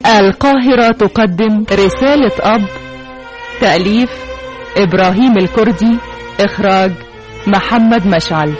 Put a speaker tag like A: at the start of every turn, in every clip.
A: القاهرة تقدم رسالة أب تأليف إبراهيم الكردي إخراج محمد مشعل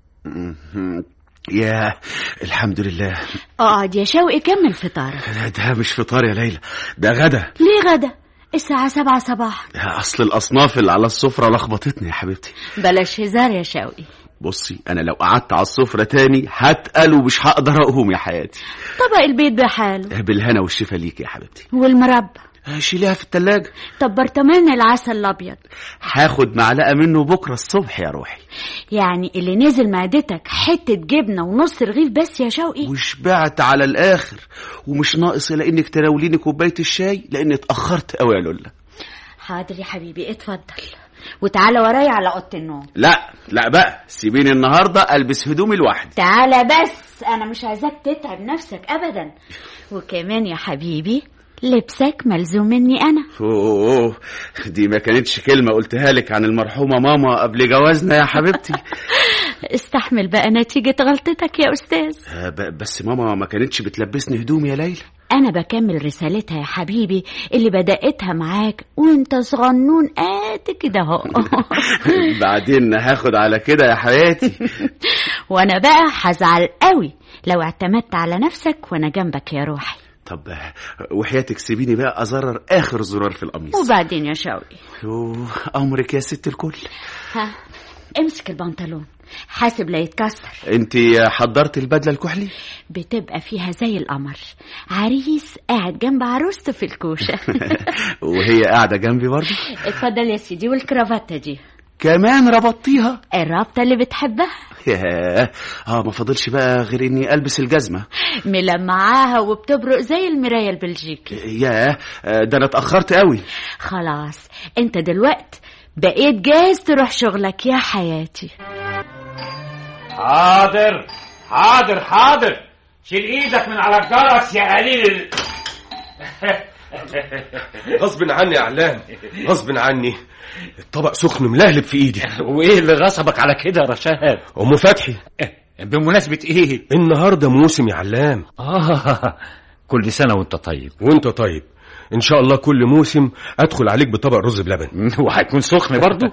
B: يا الحمد لله
C: اقعد يا شوقي كمل فطار
B: ده مش فطار يا ليلى ده غدا
C: ليه غدا الساعة سبعة صباحا
B: اصل الاصناف اللي على السفرة لخبطتني يا حبيبتي
C: بلاش هزار يا شوقي
B: بصي انا لو قعدت على السفرة تاني هتقل ومش هقدر اقوم يا حياتي
C: طبق البيت بحاله
B: بالهنا والشفا ليك يا حبيبتي
C: والمربى
B: شيليها في التلاجة
C: طب برطمان العسل الابيض
B: هاخد معلقة منه بكرة الصبح يا روحي
C: يعني اللي نزل معدتك حتة جبنة ونص رغيف بس يا شوقي
B: وشبعت على الاخر ومش ناقص الا انك تناوليني كوباية الشاي لاني اتأخرت قوي يا لولا
C: حاضر يا حبيبي اتفضل وتعالى ورايا على اوضه النوم
B: لا لا بقى سيبيني النهارده البس هدومي لوحدي
C: تعالى بس انا مش عايزاك تتعب نفسك ابدا وكمان يا حبيبي لبسك ملزوم مني انا
B: اوه دي ما كانتش كلمة قلتها لك عن المرحومة ماما قبل جوازنا يا حبيبتي
C: استحمل بقى نتيجة غلطتك يا استاذ
B: آه، ب- بس ماما ما كانتش بتلبسني هدوم يا ليلى
C: انا بكمل رسالتها يا حبيبي اللي بدأتها معاك وانت صغنون قد كده اهو
B: بعدين هاخد على كده يا حياتي
C: وانا بقى هزعل قوي لو اعتمدت على نفسك وانا جنبك يا روحي
B: طب آه، وحياتك سيبيني بقى ازرر اخر زرار في القميص
C: وبعدين يا شوقي
B: أوه، امرك يا ست الكل
C: ها امسك البنطلون حاسب لا يتكسر
B: انت حضرت البدله الكحلي
C: بتبقى فيها زي القمر عريس قاعد جنب عروسته في الكوشة
B: وهي قاعده جنبي برضه
C: اتفضل يا سيدي والكرافتة دي
B: كمان ربطتيها
C: الرابطة اللي بتحبها
B: ياه اه ما فاضلش بقى غير اني البس الجزمه
C: ملمعاها وبتبرق زي المراية البلجيكي
B: ياه آه، ده انا اتاخرت قوي
C: خلاص انت دلوقت بقيت جاهز تروح شغلك يا حياتي
D: حاضر حاضر حاضر شيل ايدك من على الجرس يا قليل ال-
E: غصب عني يا علام غصب عني الطبق سخن ملهلب في ايدي
D: وايه اللي غصبك على كده يا رشاد
E: ام فتحي
D: بمناسبة ايه
E: النهارده موسم يا علام
D: اه كل سنة وانت طيب
E: وانت طيب ان شاء الله كل موسم ادخل عليك بطبق رز بلبن
D: وهيكون سخن برضو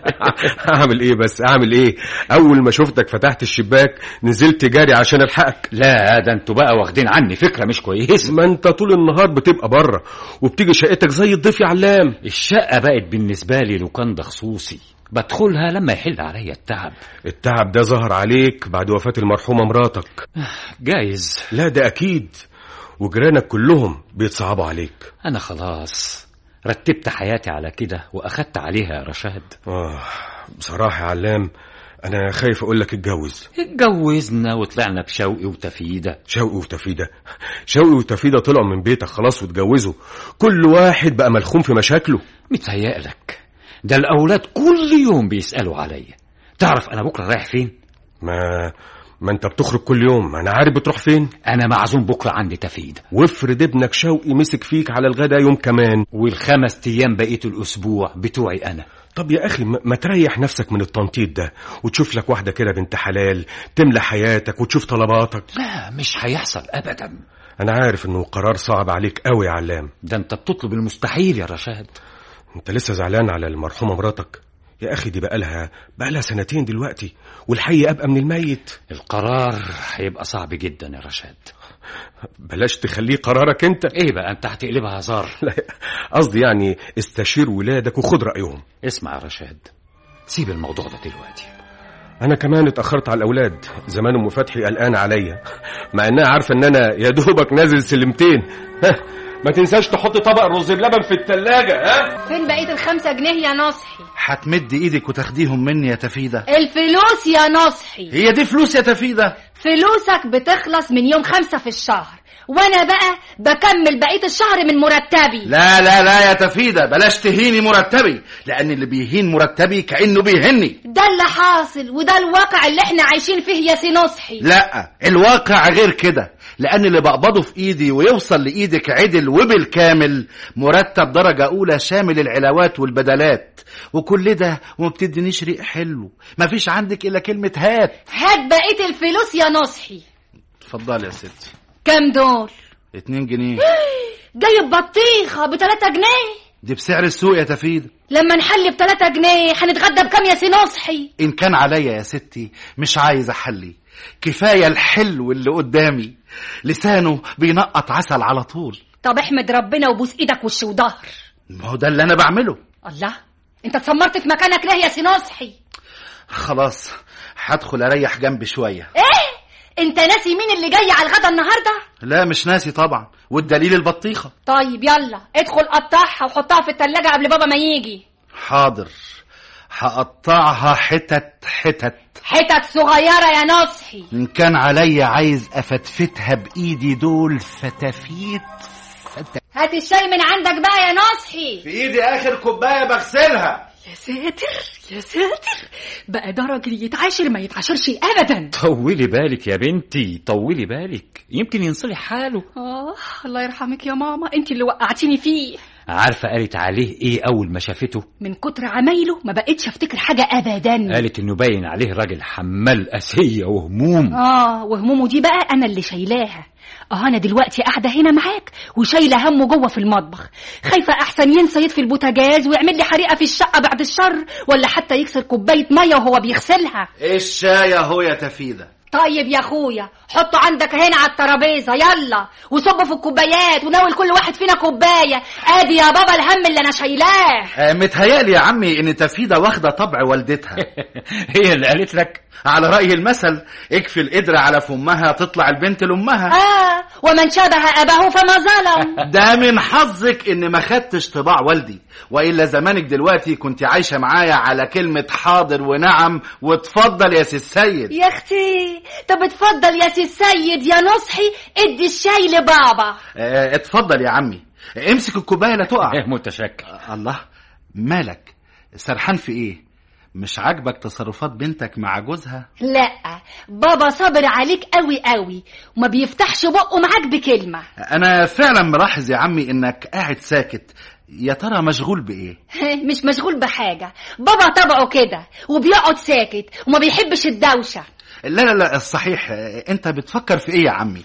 E: اعمل ايه بس اعمل ايه اول ما شفتك فتحت الشباك نزلت جاري عشان الحقك
D: لا ده انتوا بقى واخدين عني فكرة مش كويسة
E: ما انت طول النهار بتبقى بره وبتيجي شقتك زي الضيف يا علام
D: الشقة بقت بالنسبة لي لوكاندا خصوصي بدخلها لما يحل عليا التعب
E: التعب ده ظهر عليك بعد وفاة المرحومة مراتك
D: جايز
E: لا ده اكيد وجيرانك كلهم بيتصعبوا عليك
D: انا خلاص رتبت حياتي على كده واخدت عليها يا رشاد
E: آه بصراحة يا علام أنا خايف أقول لك اتجوز
D: اتجوزنا وطلعنا بشوقي وتفيدة
E: شوقي وتفيدة شوقي وتفيدة طلعوا من بيتك خلاص واتجوزوا كل واحد بقى ملخوم في مشاكله
D: متهيألك ده الأولاد كل يوم بيسألوا عليا تعرف أنا بكرة رايح فين؟
E: ما ما أنت بتخرج كل يوم ما أنا عارف بتروح فين
D: أنا معزوم بكرة عندي تفيدة
E: وافرض ابنك شوقي مسك فيك على الغدا يوم كمان
D: والخمس أيام بقية الأسبوع بتوعي أنا
E: طب يا أخي ما ما تريح نفسك من التنطيط ده وتشوف لك واحدة كده بنت حلال تملى حياتك وتشوف طلباتك
D: لا مش هيحصل أبدا
E: أنا عارف إنه قرار صعب عليك قوي يا علام
D: ده أنت بتطلب المستحيل يا رشاد
E: انت لسه زعلان على المرحومة مراتك يا اخي دي بقالها بقالها سنتين دلوقتي والحي ابقى من الميت
D: القرار هيبقى صعب جدا يا رشاد
E: بلاش تخليه قرارك انت
D: إيه بقى أنت هتقلبها هزار
E: لا قصدي يعني استشير ولادك وخد رايهم
D: اسمع يا رشاد سيب الموضوع ده دلوقتي
E: انا كمان اتاخرت على الاولاد زمان ام فتحي قلقانه عليا مع انها عارفه ان انا يا دوبك نازل سلمتين ها ما تنساش تحط طبق رز بلبن في التلاجة ها
F: فين بقية الخمسة جنيه يا نصحي
G: هتمد ايدك وتاخديهم مني يا تفيدة
F: الفلوس يا نصحي
G: هي دي فلوس يا تفيدة
F: فلوسك بتخلص من يوم خمسة في الشهر وانا بقى بكمل بقية الشهر من مرتبي
G: لا لا لا يا تفيدة بلاش تهيني مرتبي لان اللي بيهين مرتبي كأنه بيهني
F: ده اللي حاصل وده الواقع اللي احنا عايشين فيه يا سي نصحي
G: لا الواقع غير كده لان اللي بقبضه في ايدي ويوصل لايدك عدل وبالكامل مرتب درجة اولى شامل العلاوات والبدلات وكل ده وما بتدينيش ريق حلو مفيش عندك الا كلمة هات
F: هات بقية الفلوس يا نصحي
G: اتفضلي يا ستي
F: كام دول
G: اتنين جنيه
F: جايب بطيخة بتلاتة جنيه
G: دي بسعر السوق يا تفيدة
F: لما نحلي بتلاتة جنيه هنتغدى بكام يا سي نصحي
G: إن كان عليا يا ستي مش عايز أحلي كفاية الحلو اللي قدامي لسانه بينقط عسل على طول
F: طب احمد ربنا وبوس ايدك وش وظهر
G: ما هو ده اللي أنا بعمله
F: الله انت اتسمرت في مكانك ليه يا سي نصحي
G: خلاص هدخل أريح جنبي شوية
F: ايه انت ناسي مين اللي جاي على الغدا النهارده
G: لا مش ناسي طبعا والدليل البطيخة
F: طيب يلا ادخل قطعها وحطها في التلاجة قبل بابا ما يجي
G: حاضر هقطعها حتت حتت
F: حتت صغيرة يا نصحي
G: إن كان عليا عايز أفتفتها بإيدي دول فتافيت فتافيت
F: هات الشاي من عندك بقى يا نصحي
G: في إيدي آخر كوباية بغسلها
F: يا ساتر يا ساتر بقى ده راجل يتعاشر ما يتعاشرش ابدا
D: طولي بالك يا بنتي طولي بالك يمكن ينصلح حاله
F: اه الله يرحمك يا ماما انت اللي وقعتيني فيه
D: عارفة قالت عليه ايه اول ما شافته
F: من كتر عمايله ما بقتش افتكر حاجة ابدا
D: قالت انه باين عليه راجل حمال اسية وهموم
F: اه وهمومه دي بقى انا اللي شايلاها اه انا دلوقتي قاعده هنا معاك وشايله همه جوه في المطبخ خايفه احسن ينسى يطفي البوتاجاز ويعمل لي حريقه في الشقه بعد الشر ولا حتى يكسر كوبايه ميه وهو بيغسلها
G: الشاي اهو يا تفيدة
F: طيب يا اخويا حطه عندك هنا على الترابيزه يلا وصبه في الكوبايات وناول كل واحد فينا كوبايه ادي يا بابا الهم اللي انا شايلاه
G: آه متهيألي يا عمي إن تفيدة واخدة طبع والدتها
D: هي اللي قالت لك
G: على رأي المثل اكفي القدرة على فمها تطلع البنت لأمها
F: اه ومن شبه اباه فما ظلم
G: ده من حظك ان ما خدتش طباع والدي والا زمانك دلوقتي كنت عايشه معايا على كلمه حاضر ونعم واتفضل يا سي السيد
F: يا اختي طب اتفضل يا سي السيد يا نصحي ادي الشاي لبابا
G: اه اتفضل يا عمي امسك الكوبايه لا تقع
D: ايه متشكر
G: آه، الله مالك سرحان في ايه مش عاجبك تصرفات بنتك مع جوزها
F: لا بابا صابر عليك قوي قوي وما بيفتحش بقه معاك بكلمة
G: انا فعلا ملاحظ يا عمي انك قاعد ساكت يا ترى مشغول بايه
F: مش مشغول بحاجة بابا طبعه كده وبيقعد ساكت وما بيحبش الدوشة
G: لا لا لا الصحيح اه، انت بتفكر في ايه يا عمي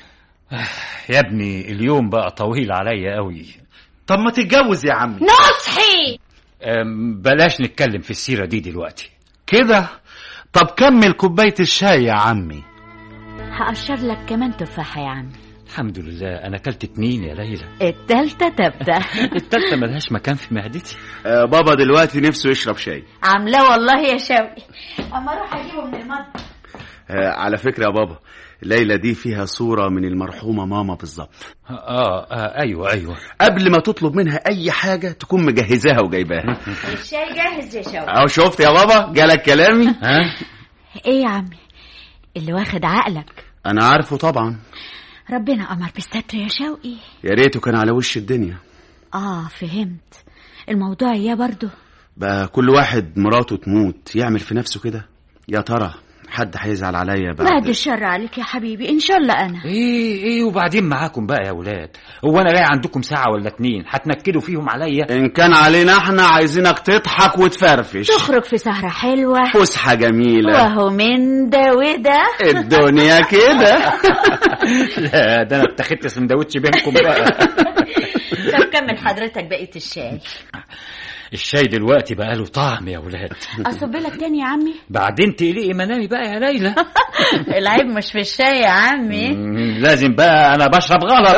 D: يا ابني اليوم بقى طويل عليا قوي
G: طب ما تتجوز يا عمي
F: نصحي
D: أم، بلاش نتكلم في السيرة دي دلوقتي
G: كده طب كمل كوباية الشاي يا عمي
C: هقشر لك كمان تفاحة يا عم
D: الحمد لله انا اكلت اتنين يا ليلى
C: التالتة تبدأ
D: التالتة ملهاش مكان في معدتي
B: آه بابا دلوقتي نفسه يشرب شاي
C: عاملاه والله يا شوقي اما اروح اجيبه من المطبخ
B: آه على فكرة يا بابا ليلى دي فيها صورة من المرحومة ماما بالظبط
D: آه, اه ايوه ايوه
B: قبل ما تطلب منها أي حاجة تكون مجهزاها وجايباها
C: الشاي جاهز يا شوقي
B: أهو شفت يا بابا جالك كلامي
D: ها
C: ايه يا عمي اللي واخد عقلك
B: أنا عارفه طبعا
C: ربنا امر بالستر يا شوقي
B: يا ريته كان على وش الدنيا
C: اه فهمت الموضوع ايه برضه
B: بقى كل واحد مراته تموت يعمل في نفسه كده يا ترى حد هيزعل عليا
C: بعد
B: بعد
C: الشر عليك يا حبيبي ان شاء الله انا
D: ايه ايه وبعدين معاكم بقى يا ولاد هو انا جاي عندكم ساعة ولا اتنين هتنكدوا فيهم عليا
B: إن كان علينا احنا عايزينك تضحك وتفرفش
C: تخرج في سهرة حلوة
B: فسحة جميلة
C: وهو من ده وده
B: الدنيا كده
D: لا ده انا اتخذت سندوتش بينكم بقى
C: طب كمل حضرتك بقية الشاي
D: الشاي دلوقتي بقى له طعم يا ولاد
C: اصب لك تاني يا عمي
D: بعدين تقلقي منامي بقى يا ليلى
C: العيب مش في الشاي يا عمي
D: مم، لازم بقى انا بشرب غلط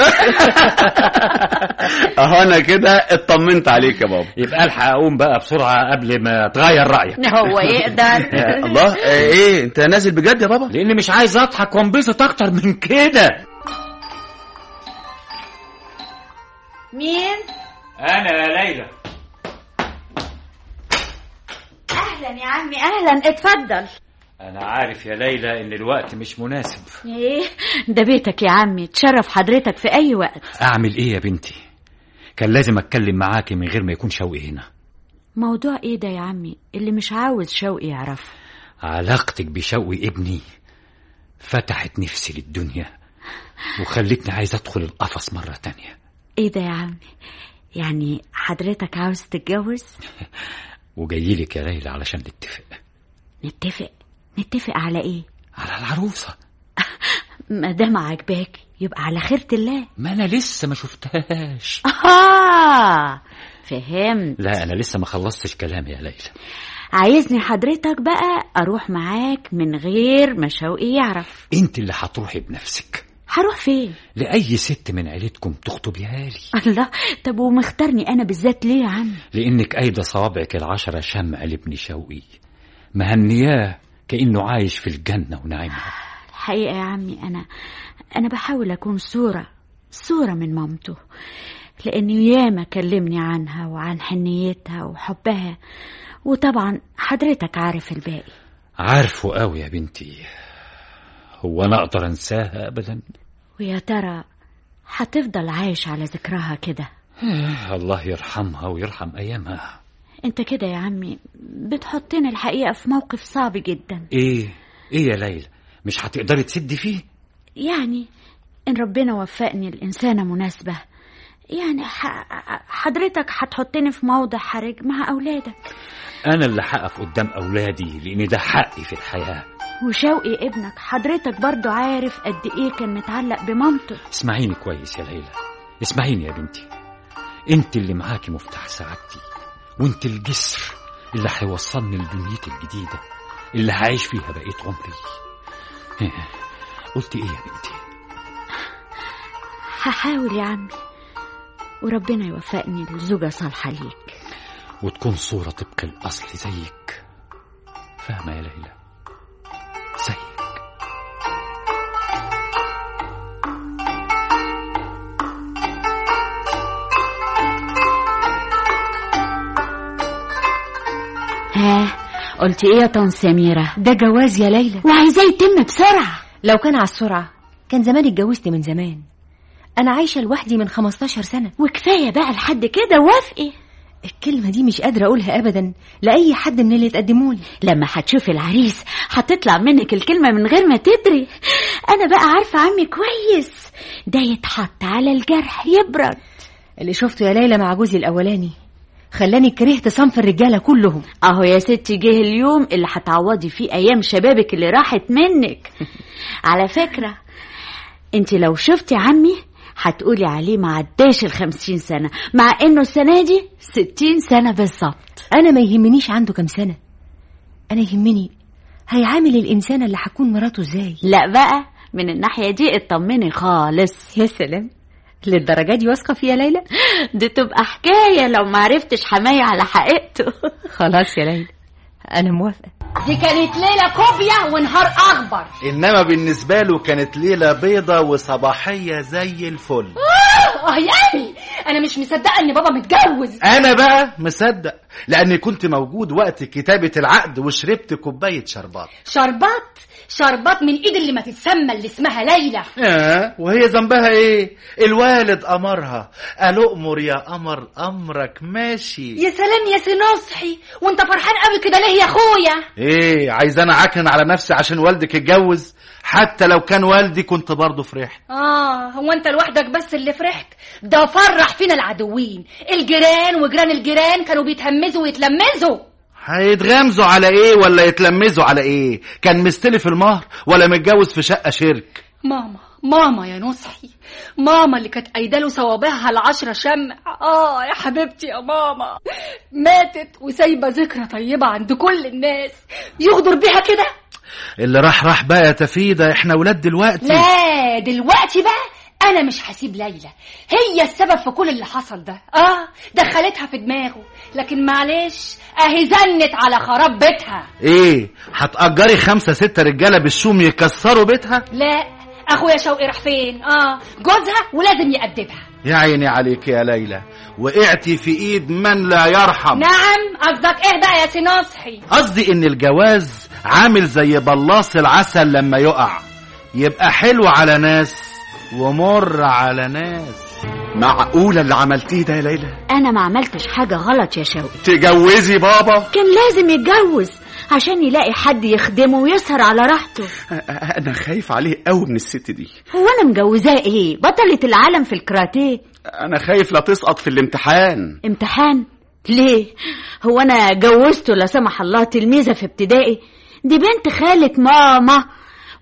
B: اهو انا كده اطمنت عليك يا بابا
D: يبقى الحق اقوم بقى بسرعة قبل ما تغير رأيك
C: هو يقدر
B: الله آه، ايه انت نازل بجد يا بابا
D: لاني مش عايز اضحك وانبسط اكتر من كده
C: مين
D: انا يا ليلى
C: اهلا يا عمي اهلا اتفضل
D: انا عارف يا ليلى ان الوقت مش مناسب
C: ايه ده بيتك يا عمي تشرف حضرتك في اي وقت
D: اعمل ايه يا بنتي كان لازم اتكلم معاكي من غير ما يكون شوقي هنا
C: موضوع ايه ده يا عمي اللي مش عاوز شوقي يعرفه
D: علاقتك بشوقي ابني فتحت نفسي للدنيا وخلتني عايز ادخل القفص مرة تانية
C: ايه ده يا عمي يعني حضرتك عاوز تتجوز
D: وجايلك يا ليلى علشان نتفق
C: نتفق نتفق على ايه
D: على العروسة
C: ما دام عاجباك يبقى على خيرة الله
D: ما انا لسه ما شفتهاش
C: آه فهمت
D: لا انا لسه ما خلصتش كلامي يا ليلى
C: عايزني حضرتك بقى أروح معاك من غير ما شوقي يعرف
D: انت اللي هتروحي بنفسك
C: هروح فين؟
D: لاي ست من عيلتكم تخطبيها لي
C: الله طب ومختارني أنا بالذات ليه يا عم؟
D: لانك ايضا صوابعك العشرة شمع لابن شوقي مهنياه كانه عايش في الجنه ونعيمها
C: الحقيقة يا عمي أنا أنا بحاول أكون صورة صورة من مامته لأنه ياما كلمني عنها وعن حنيتها وحبها وطبعا حضرتك عارف الباقي
D: عارفه قوي يا بنتي هو انا اقدر انساها ابدا
C: ويا ترى هتفضل عايش على ذكرها كده
D: الله يرحمها ويرحم ايامها
C: انت كده يا عمي بتحطني الحقيقة في موقف صعب جدا
D: ايه ايه يا ليلى مش هتقدري تسدي فيه
C: يعني إن ربنا وفقني الإنسانة مناسبة يعني ح- حضرتك هتحطني في موضع حرج مع أولادك
D: انا اللي هقف قدام اولادي لان ده حقي في الحياه
C: وشوقي ابنك حضرتك برضو عارف قد إيه كان متعلق بمامته
D: اسمعيني كويس يا ليلى اسمعيني يا بنتي انت اللي معاكي مفتاح سعادتي وانت الجسر اللي هيوصلني لدنيتي الجديده اللي هعيش فيها بقيت عمري قلت ايه يا بنتي
C: هحاول يا عمي وربنا يوفقني لزوجة صالحة ليك
D: وتكون صورة طبق الأصل زيك فاهمة يا ليلى زيك
C: ها قلت ايه يا طن سميرة
F: ده جواز يا ليلى
C: وعايزاه يتم بسرعة
F: لو كان على السرعة كان زمان اتجوزت من زمان أنا عايشة لوحدي من 15 سنة
C: وكفاية بقى لحد كده وافقي
F: الكلمة دي مش قادرة أقولها أبدا لأي حد من اللي تقدمولي
C: لما هتشوفي العريس هتطلع منك الكلمة من غير ما تدري أنا بقى عارفة عمي كويس ده يتحط على الجرح يبرد
F: اللي شفته يا ليلى مع جوزي الأولاني خلاني كرهت صنف الرجالة كلهم
C: أهو يا ستي جه اليوم اللي هتعوضي فيه أيام شبابك اللي راحت منك على فكرة انت لو شفتي عمي هتقولي عليه ما عداش الخمسين سنة مع انه السنة دي ستين سنة بالظبط
F: أنا ما يهمنيش عنده كام سنة أنا يهمني هيعامل الإنسانة اللي هتكون مراته إزاي
C: لا بقى من الناحية دي اطمني خالص
F: يا سلام للدرجة دي واثقة فيها ليلى
C: دي تبقى حكاية لو معرفتش حماية على حقيقته
F: خلاص يا ليلى أنا موافقة
H: دي كانت ليلة كوبيا ونهار أخبر
G: إنما بالنسبة له كانت ليلة بيضة وصباحية زي الفل
H: اه يعني أنا مش مصدقة إن بابا متجوز
G: أنا بقى مصدق لأني كنت موجود وقت كتابة العقد وشربت كوباية شربات
H: شربات شربات من إيد اللي ما تتسمى اللي اسمها ليلى
G: آه وهي ذنبها إيه الوالد أمرها قال أؤمر يا قمر أمرك ماشي
H: يا سلام يا سي نصحي وانت فرحان قوي كده ليه يا اخويا
G: إيه عايز أنا عكن على نفسي عشان والدك اتجوز حتى لو كان والدي كنت برضه فرحت
H: اه هو انت لوحدك بس اللي فرحت ده فرح فينا العدوين الجيران وجيران الجيران كانوا بيتهمزوا ويتلمزوا
G: هيتغمزوا على ايه ولا يتلمزوا على ايه كان مستلف المهر ولا متجوز في شقة شرك
H: ماما ماما يا نصحي ماما اللي كانت قايداله صوابعها العشرة شمع اه يا حبيبتي يا ماما ماتت وسايبة ذكرى طيبة عند كل الناس يغدر بيها كده
G: اللي راح راح بقى يا تفيدة احنا ولاد دلوقتي
H: لا دلوقتي بقى انا مش هسيب ليلى هي السبب في كل اللي حصل ده اه دخلتها في دماغه لكن معلش اهي زنت على خراب بيتها
G: ايه هتأجري خمسة ستة رجالة بالشوم يكسروا بيتها
H: لا اخويا شوقي راح فين اه جوزها ولازم يأدبها
G: يا عيني عليك يا ليلى وقعتي في ايد من لا يرحم
H: نعم قصدك ايه بقى يا سي نصحي
G: قصدي ان الجواز عامل زي بلاص العسل لما يقع يبقى حلو على ناس ومر على ناس
B: معقولة اللي عملتيه ده يا ليلى
C: انا ما عملتش حاجة غلط يا شوقي
B: تجوزي بابا
C: كان لازم يتجوز عشان يلاقي حد يخدمه ويسهر على راحته
B: أ- انا خايف عليه قوي من الست دي
C: هو انا مجوزاه ايه بطلة العالم في الكاراتيه
B: انا خايف لا تسقط في الامتحان
C: امتحان ليه هو انا جوزته لا سمح الله تلميذة في ابتدائي دي بنت خالة ماما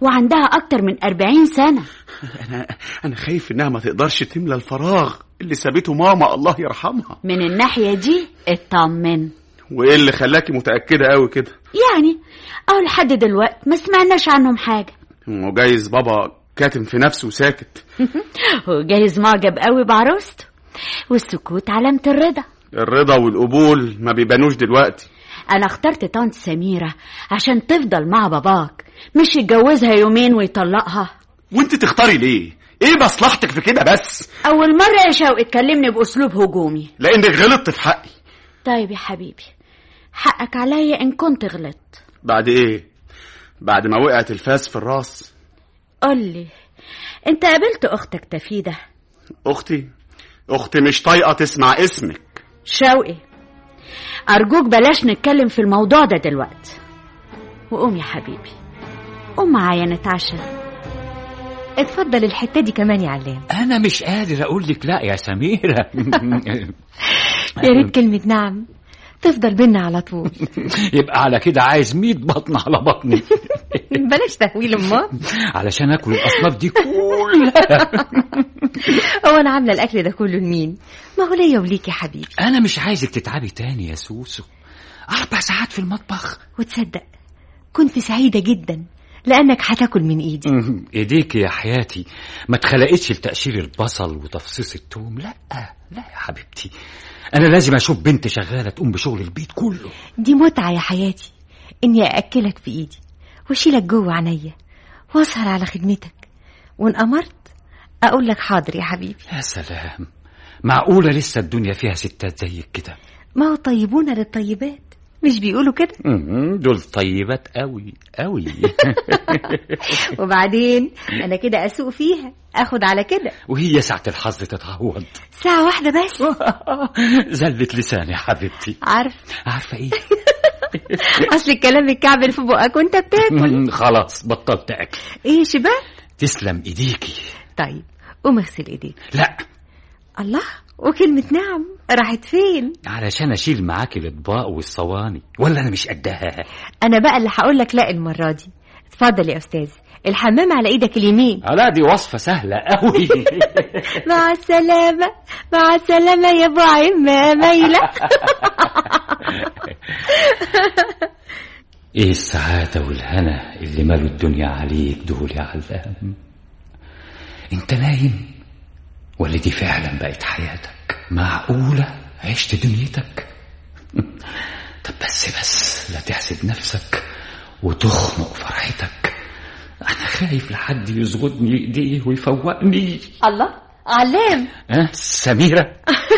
C: وعندها أكتر من أربعين سنة
B: انا انا خايف انها ما تقدرش تملى الفراغ اللي سابته ماما الله يرحمها
C: من الناحية دي اطمن
B: وايه اللي خلاكي متاكده قوي كده
C: يعني أو لحد دلوقت ما سمعناش عنهم حاجة
B: وجايز بابا كاتم في نفسه وساكت
C: وجايز معجب قوي بعروسته والسكوت علامة الرضا
B: الرضا والقبول ما بيبانوش دلوقتي
C: أنا اخترت طنط سميرة عشان تفضل مع باباك مش يتجوزها يومين ويطلقها
B: وانت تختاري ليه ايه مصلحتك في كده بس
C: أول مرة يا شوقي تكلمني بأسلوب هجومي
B: لانك غلطت في حقي
C: طيب يا حبيبي حقك عليا إن كنت غلطت
B: بعد ايه بعد ما وقعت الفاس في الراس
C: قولي انت قابلت أختك تفيدة
B: اختي اختي مش طايقه تسمع اسمك
C: شوقي أرجوك بلاش نتكلم في الموضوع ده دلوقتي وقوم يا حبيبي قوم معايا نتعشى
I: اتفضل الحتة دي كمان يا علام
D: انا مش قادر اقول لك لا يا سميره
I: يا ريت كلمة نعم تفضل بينا على طول
D: يبقى على كده عايز 100 بطن على بطني
I: بلاش تهويل امال
D: علشان اكل الاصناف دي كلها
I: هو انا عامله الاكل ده كله لمين ما هو ليا وليك يا حبيبي
D: انا مش عايزك تتعبي تاني يا سوسو اربع ساعات في المطبخ
I: وتصدق كنت سعيده جدا لانك هتاكل من ايدي
D: مم، ايديك يا حياتي ما اتخلقتش لتقشير البصل وتفصيص التوم لا لا يا حبيبتي انا لازم اشوف بنت شغاله تقوم بشغل البيت كله
I: دي متعه يا حياتي اني ااكلك في ايدي واشيلك جوه عينيا واسهر على خدمتك وان امرت اقول لك حاضر يا حبيبي
D: يا سلام معقوله لسه الدنيا فيها ستات زيك كده
I: ما هو طيبون للطيبات مش بيقولوا كده
D: مم، دول طيبات قوي قوي
I: وبعدين انا كده اسوق فيها اخد على كده
D: وهي ساعة الحظ تتعوض
I: ساعه واحده بس
D: زلت لساني يا حبيبتي
I: عارف
D: عارفة ايه
I: اصل الكلام الكعبل في بقك وانت بتاكل
D: مم، خلاص بطلت اكل
I: ايه شباب
D: تسلم ايديكي
I: طيب قوم اغسل ايديك
D: لا
I: الله وكلمة نعم راحت فين
D: علشان اشيل معاكي الاطباق والصواني ولا انا مش قدها
I: انا بقى اللي هقول لك لا المرة دي اتفضل يا استاذ الحمام على ايدك اليمين
D: لا دي وصفة سهلة قوي
I: مع السلامة مع السلامة يا ابو عمة مايلة
D: ايه السعادة والهنا اللي مالوا الدنيا عليك دول يا علام انت نايم ولا دي فعلا بقت حياتك معقولة عشت دنيتك طب بس بس لا تحسد نفسك وتخنق فرحتك انا خايف لحد يزغدني ايديه ويفوقني
I: الله علام
D: ها سميرة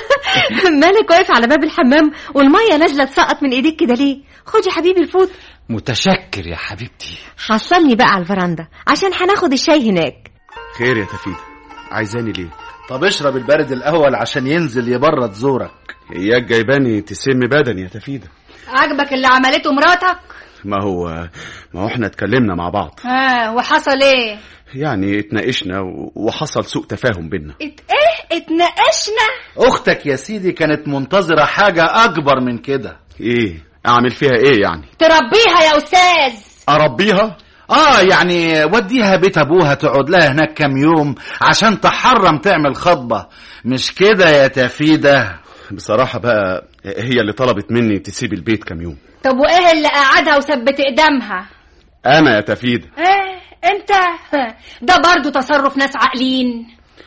I: مالك واقف على باب الحمام والمية نازلة تسقط من ايديك كده ليه خد يا حبيبي الفوط
D: متشكر يا حبيبتي
I: حصلني بقى على الفرندا عشان هناخد الشاي هناك
B: خير يا تفيدة عايزاني ليه
G: طب اشرب البرد الاول عشان ينزل يبرد زورك
B: اياك جايباني تسم بدني يا تفيدة
H: عجبك اللي عملته مراتك
B: ما هو ما هو احنا اتكلمنا مع بعض
H: ها وحصل ايه
B: يعني اتناقشنا و- وحصل سوء تفاهم بينا
H: ات ايه اتناقشنا
G: اختك يا سيدي كانت منتظرة حاجة اكبر من كده
B: ايه اعمل فيها ايه يعني
H: تربيها يا استاذ
B: اربيها
G: اه يعني وديها بيت ابوها تقعد لها هناك كام يوم عشان تحرم تعمل خطبة مش كده يا تفيدة
B: بصراحة بقى هي اللي طلبت مني تسيب البيت كام يوم
H: طب وايه اللي قعدها وثبت قدامها
B: انا يا تفيدة
H: ايه انت ها، ده برضو تصرف ناس عاقلين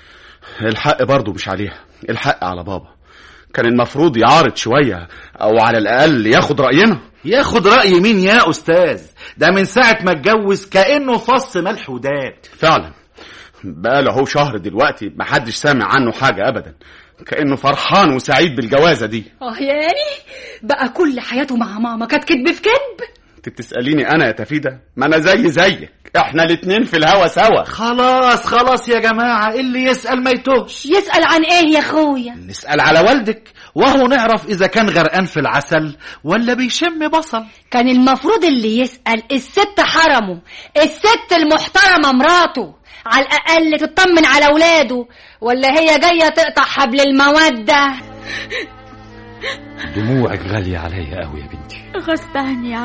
B: الحق برضو مش عليها الحق على بابا كان المفروض يعارض شوية او على الاقل ياخد رأينا
G: ياخد رأي مين يا أستاذ ده من ساعة ما اتجوز كأنه فص ملح وداب
B: فعلا بقاله هو شهر دلوقتي محدش سامع عنه حاجة ابدا كأنه فرحان وسعيد بالجوازة دي
H: اه يعني بقى كل حياته مع ماما كانت كدب في كدب
B: انت بتسأليني انا يا تفيدة ما انا زي زيك احنا الاتنين في الهوا سوا
G: خلاص خلاص يا جماعة اللي يسأل ما يتوهش
H: يسأل عن ايه يا اخويا
G: نسأل على والدك وهو نعرف إذا كان غرقان في العسل ولا بيشم بصل
H: كان المفروض اللي يسأل الست حرمه الست المحترمة مراته على الأقل تطمن على ولاده ولا هي جاية تقطع حبل المودة
D: دموعك غالية عليا قوي يا بنتي
C: غصب عني يا عمي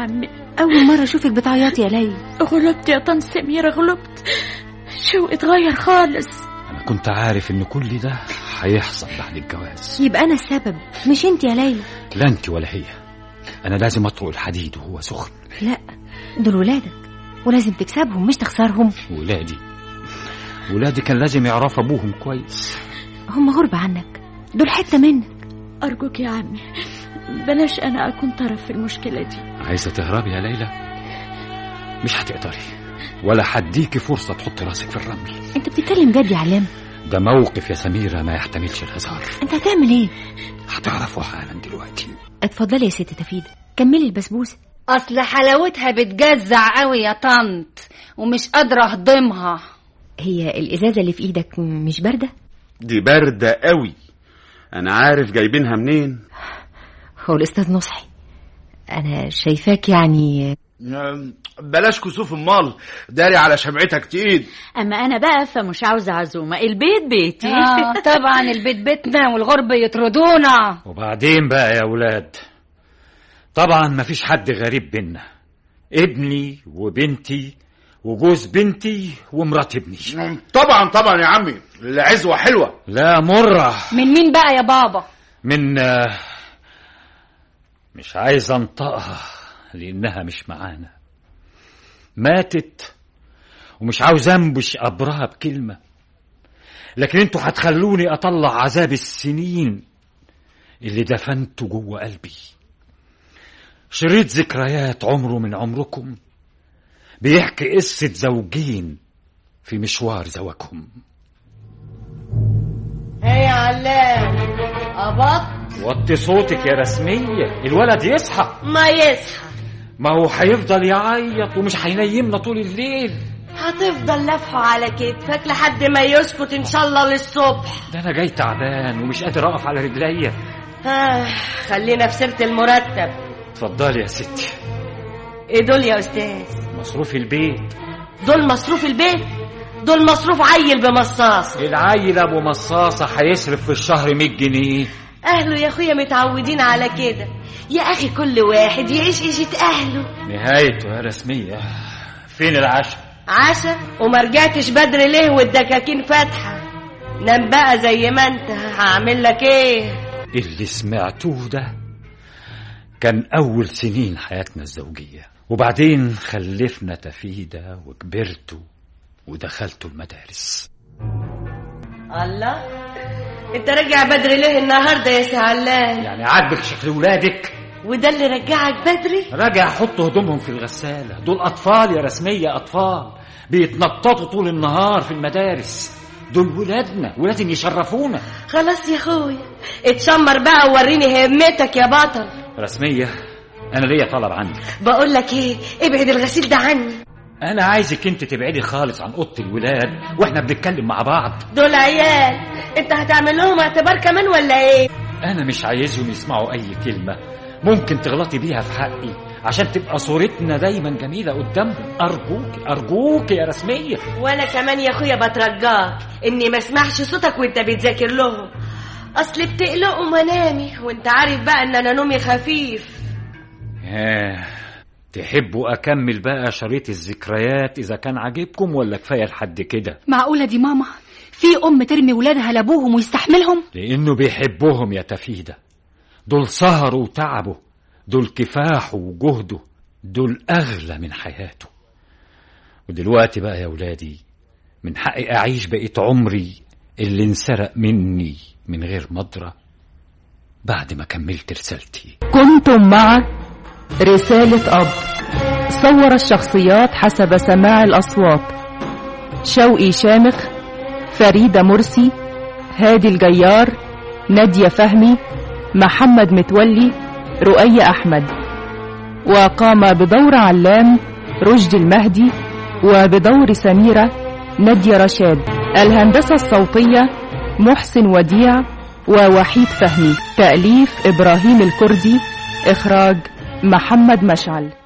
I: أول مرة أشوفك بتعيطي يا ليلى
C: غلبت يا طن سميرة غلبت شو اتغير خالص
D: أنا كنت عارف إن كل ده هيحصل بعد الجواز
I: يبقى أنا السبب مش أنت يا ليلى
D: لا أنت ولا هي أنا لازم أطرق الحديد وهو سخن
I: لا دول ولادك ولازم تكسبهم مش تخسرهم
D: ولادي ولادي كان لازم يعرفوا أبوهم كويس
I: هم غربة عنك دول حتة منك
C: أرجوك يا عمي بلاش أنا أكون طرف في المشكلة دي
D: عايزة تهربي يا ليلى مش هتقدري ولا هديكي فرصة تحطي راسك في الرمل
I: أنت بتتكلم جد يا علام
D: ده موقف يا سميرة ما يحتملش الهزار
I: أنت هتعمل إيه
D: هتعرفوا حالا دلوقتي
I: اتفضلي يا ست تفيدة كملي البسبوسة
H: اصل حلاوتها بتجزع قوي يا طنط ومش قادره اهضمها
I: هي الإزازة اللي في إيدك مش باردة
B: دي باردة قوي انا عارف جايبينها منين
I: هو الأستاذ نصحي أنا شايفاك يعني
G: بلاش كسوف المال داري على شمعتك تقيد
C: أما أنا بقى فمش عاوزة عزومة البيت بيتي
H: آه طبعا البيت بيتنا والغرب يطردونا
D: وبعدين بقى يا ولاد طبعا مفيش حد غريب بينا ابني وبنتي وجوز بنتي ومرات ابني
G: طبعا طبعا يا عمي العزوة حلوة
D: لا مرة
H: من مين بقى يا بابا
D: من آه، مش عايز انطقها لانها مش معانا ماتت ومش عاوز انبش قبرها بكلمة لكن انتوا هتخلوني اطلع عذاب السنين اللي دفنته جوه قلبي شريط ذكريات عمره من عمركم بيحكي قصة زوجين في مشوار زواجهم
J: هي علام قبض
D: وطي صوتك يا رسمية الولد يصحى
J: ما يصحى
D: ما هو هيفضل يعيط ومش هينيمنا طول الليل
J: هتفضل لفحه على كتفك لحد ما يسكت ان شاء الله للصبح
D: ده انا جاي تعبان ومش قادر اقف على رجليا
J: آه خلينا في سيرة المرتب
D: اتفضلي يا ستي
J: ايه دول يا استاذ
D: مصروف البيت
J: دول مصروف البيت دول مصروف عيل بمصاص
D: العيل ابو مصاصة هيصرف في الشهر 100 جنيه
J: اهله يا اخويا متعودين على كده يا اخي كل واحد يعيش عيشة اهله
D: نهايته يا رسمية فين العشاء
J: عشا وما رجعتش بدري ليه والدكاكين فاتحة نام بقى زي ما انت هعمل لك ايه
D: اللي سمعتوه ده كان أول سنين حياتنا الزوجية وبعدين خلفنا تفيدة وكبرتوا ودخلتوا المدارس
J: الله انت راجع بدري ليه النهارده يا سي علام
D: يعني عاجبك شكل ولادك
J: وده اللي رجعك بدري
D: راجع حطوا هدومهم في الغسالة دول أطفال يا رسمية أطفال بيتنططوا طول النهار في المدارس دول ولادنا ولازم يشرفونا
J: خلاص يا اخويا اتشمر بقى ووريني همتك يا بطل
D: رسمية أنا ليا طلب عنك
J: بقول لك ايه ابعد الغسيل ده عني
D: أنا عايزك أنت تبعدي خالص عن أوضة الولاد وإحنا بنتكلم مع بعض
J: دول عيال انت هتعمل لهم اعتبار كمان ولا ايه
D: أنا مش عايزهم يسمعوا أي كلمة ممكن تغلطي بيها في حقي عشان تبقى صورتنا دايما جميلة قدامهم أرجوك أرجوك يا رسمية
J: وانا كمان يا اخويا بترجاك اني ما اسمعش صوتك وانت بتذاكر لهم اصل بتقلقوا منامي وانت عارف بقى ان انا نومي خفيف
D: آه. تحبوا أكمل بقى شريط الذكريات إذا كان عاجبكم ولا كفاية لحد كده
H: معقولة دي ماما في أم ترمي ولادها لأبوهم ويستحملهم
D: لأنه بيحبهم يا تفيدة دول سهروا وتعبوا دول كفاحوا وجهدوا دول أغلى من حياته ودلوقتي بقى يا ولادي من حقي أعيش بقية عمري اللي انسرق مني من غير مضرة بعد ما كملت رسالتي
A: كنتم مع رسالة أب صور الشخصيات حسب سماع الأصوات شوقي شامخ فريدة مرسي هادي الجيار نادية فهمي محمد متولي رؤية أحمد وقام بدور علام رشدي المهدي وبدور سميرة نادية رشاد الهندسة الصوتية محسن وديع ووحيد فهمي تأليف إبراهيم الكردي إخراج محمد مشعل